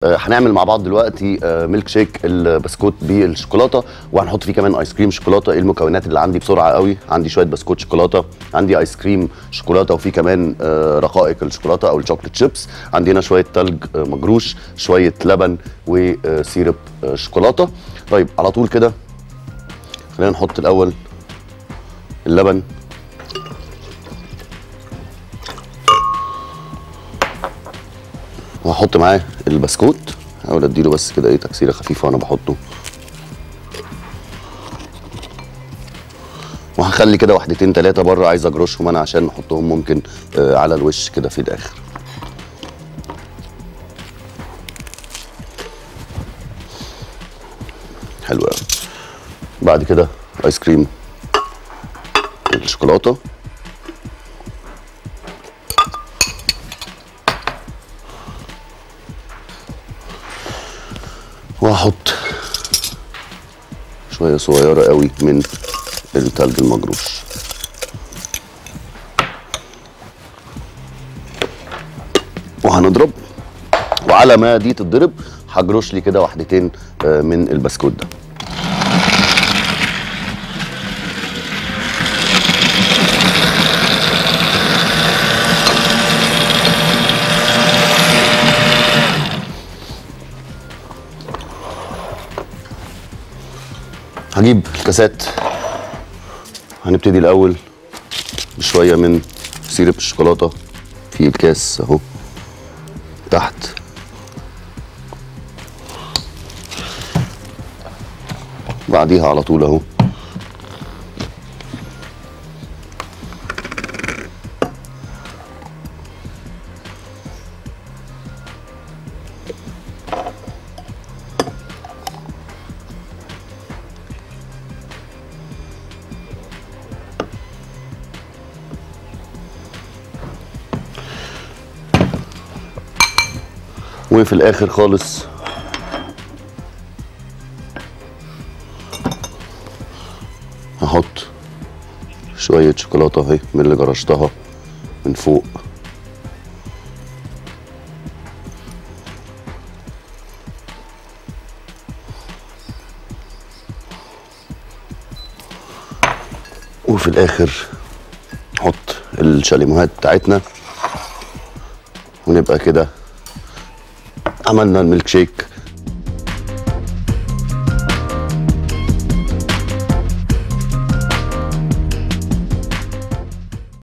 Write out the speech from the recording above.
آه، هنعمل مع بعض دلوقتي آه، ميلك شيك البسكوت بالشوكولاته وهنحط فيه كمان ايس كريم شوكولاته ايه المكونات اللي عندي بسرعه قوي عندي شويه بسكوت شوكولاته عندي ايس كريم شوكولاته وفي كمان آه، رقائق الشوكولاته او الشوكليت شيبس عندي هنا شويه تلج آه، مجروش شويه لبن وسيرب آه، شوكولاته طيب على طول كده خلينا نحط الاول اللبن وهحط معاه البسكوت احاول اديله بس كده ايه تكسيره خفيفه وانا بحطه وهخلي كده واحدتين تلاتة بره عايز اجرشهم انا عشان نحطهم ممكن آه على الوش كده في الاخر حلو قوي بعد كده ايس كريم الشوكولاته وهحط شويه صغيره قوي من التلج المجروش وهنضرب وعلى ما دي تتضرب هجرش لي كده واحدتين آه، من البسكوت ده هجيب الكاسات هنبتدي الاول بشويه من سيرب الشوكولاته في الكاس اهو تحت بعديها على طول اهو وفي الاخر خالص هحط شوية شوكولاتة اهي من اللي جرشتها من فوق وفي الاخر نحط الشاليموهات بتاعتنا ونبقى كده عملنا الميلك شيك